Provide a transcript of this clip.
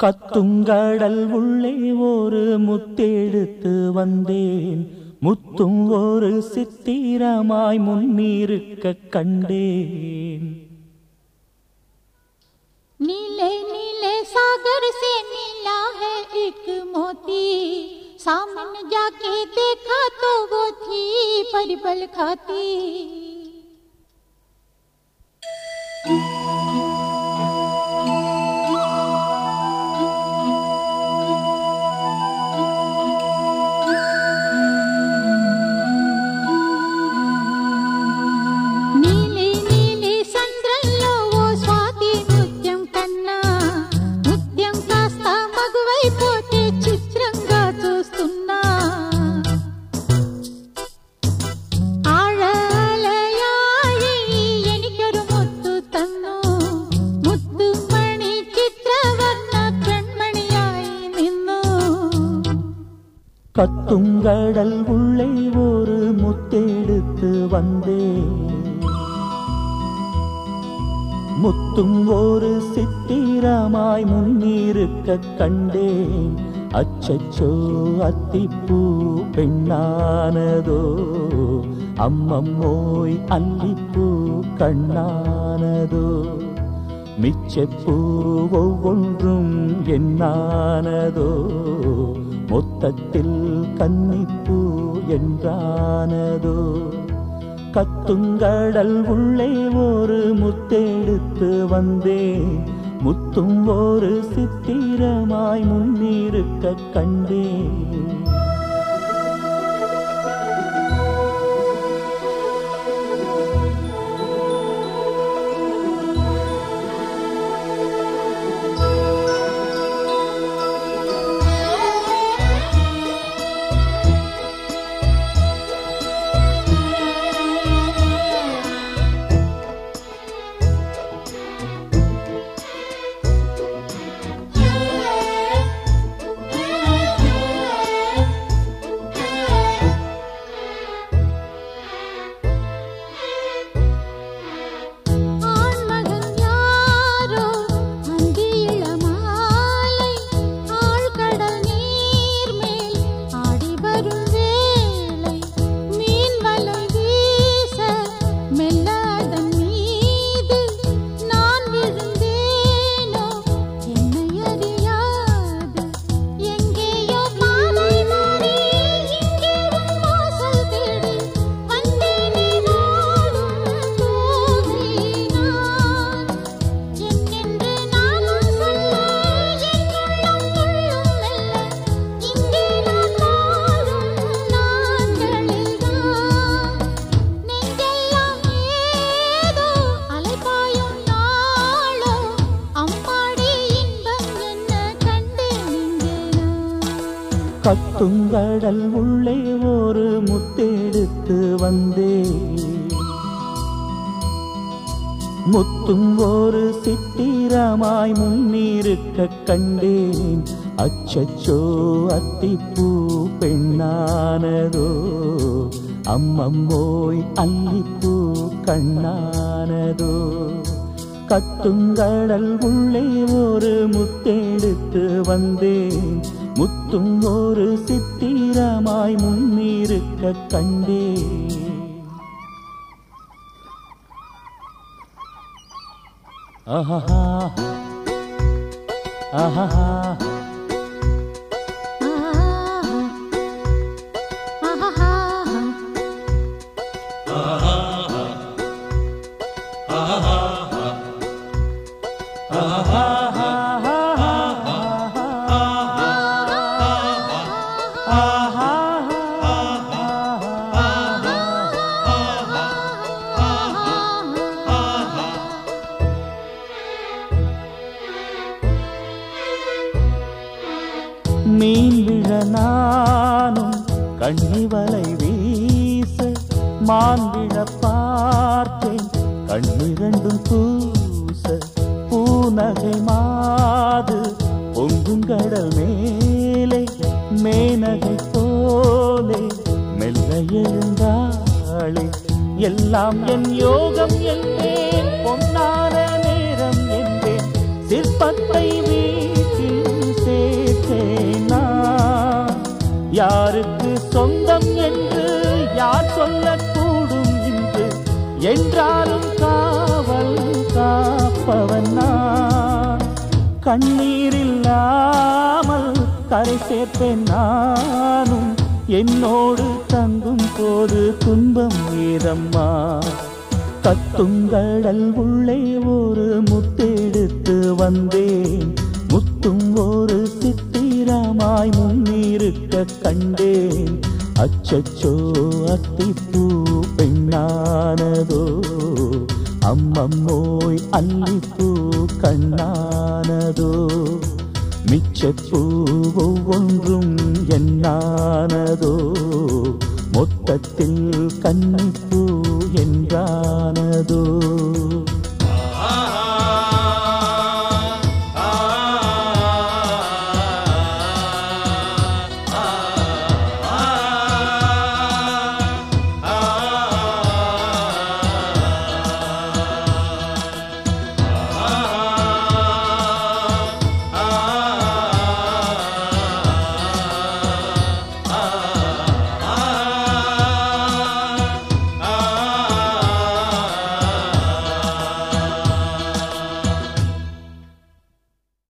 கத்துங்கடல் உள்ளே ஒரு முத்தெடுத்து வந்தேன் முத்தும் ஒரு சித்திரமாய் முன்னிருக்க கண்டேன் नीले नीले सागर से मिला है एक मोती सामने जाके देखा तो वो थी परिबल खाती నీలి నీలి సంద్రంలో ఓ స్వాతి ముత్యం కన్నా ముత్యం కాస్త మగువైపోతే చిత్రంగా చూస్తున్నా ആഴലയായി എനിക്കൊരു മുത്തു തന്നു മുത്തുമണി ചിത്രവർണ്ണ കൺമണിയായി നിന്നു கத்துங்கடல் உள்ளே ஒரு முத்தெடுத்து வந்தேன் முத்தும் ஒரு சித்திரமாய் முன்னிருக்க கண்டேன் அச்சச்சோ அத்திப்பூ பெண்ணானதோ அம்மம்மோய் அல்லிப்பூ கண்ணானதோ மிச்சப்பூ ஒவ்வொன்றும் என்னானதோ மொத்தத்தில் கன்னிப்பூ என்றானதோ கத்துங்கடல் உள்ளே ஒரு முத்தெடுத்து வந்தேன் முத்தும் ஒரு சித்திரமாய் முன்னிருக்க கண்டேன் ஆண்மகன் யாரோ அந்தியிளமாலை ஆழ்கடல் நீர்மேல் ஆடி வரும் வேளை மீன் வலை வீச மெல்ல அதன் மீது நான் விழுந்தேனோ என்னை அறியாது எங்கேயோ பாதை மாறி இங்கே உன் வாசல் தேடி வந்தேனே நாடும் தோகை நான் என்னென்று நானும் சொல்ல என் உள்ளம் துள்ளும் மெல்ல இங்கே நான் வாழும் நாட்களில்தான் நெஞ்செல்லாம் ஏதோ அலைபாயும் நாளோ அம்மாடி இன்பம் என்ன கண்டேன் இங்கே நான் கத்துங்கடல் உள்ளே ஒரு முத்தெடுத்து வந்தேன் முத்தும் ஒரு சித்திரமாய் முன்னிருக்க கண்டேன் அச்சச்சோ அத்திப்பூ பெண்ணானதோ அம்மம்மோய் அல்லிப்பூ கண்ணானதோ கத்துங்கடல் உள்ளே ஒரு முத்தெடுத்து வந்தேன் முத்தும் ஒரு சித்திரமாய் முன்னிருக்க கண்டேன் ஆஹா ஆஹா மீன் விழ நானும் கண்ணிவலை வீச மான் விழ பார்த்தேன் கண்ணிரண்டும் பூச பூநகை மாது பொங்குங்கடல் மேலே மேனகை போலே மெல்ல எழுந்தாளே எல்லாம் என் யோகம் என்பேன் பொன்னான நேரம் என்பேன் சிற்பத்தை வீட்டில் யாருக்கு சொந்தம் என்று யார் சொல்லக்கூடும் என்று என்றாலும் காவல் காப்பவன் நான் கண்ணீரில்லாமல் கரை சேர்ப்பேன் நானும் என்னோடு தங்கும் போது துன்பம் ஏதம்மா கத்துங்கடல் உள்ளே ஒரு முத்தெடுத்து வந்தேன் முத்தும் ஒரு சித்திரமாய் முன்னிருக்க கண்டேன் அச்சச்சோ அத்திப்பூ பெண்ணானதோ அம்மம்மோய் அல்லிப்பூ கண்ணானதோ மிச்சப்பூ ஒவ்வொன்றும் என்னானதோ மொத்தத்தில் கன்னிப்பூ என்றானதோ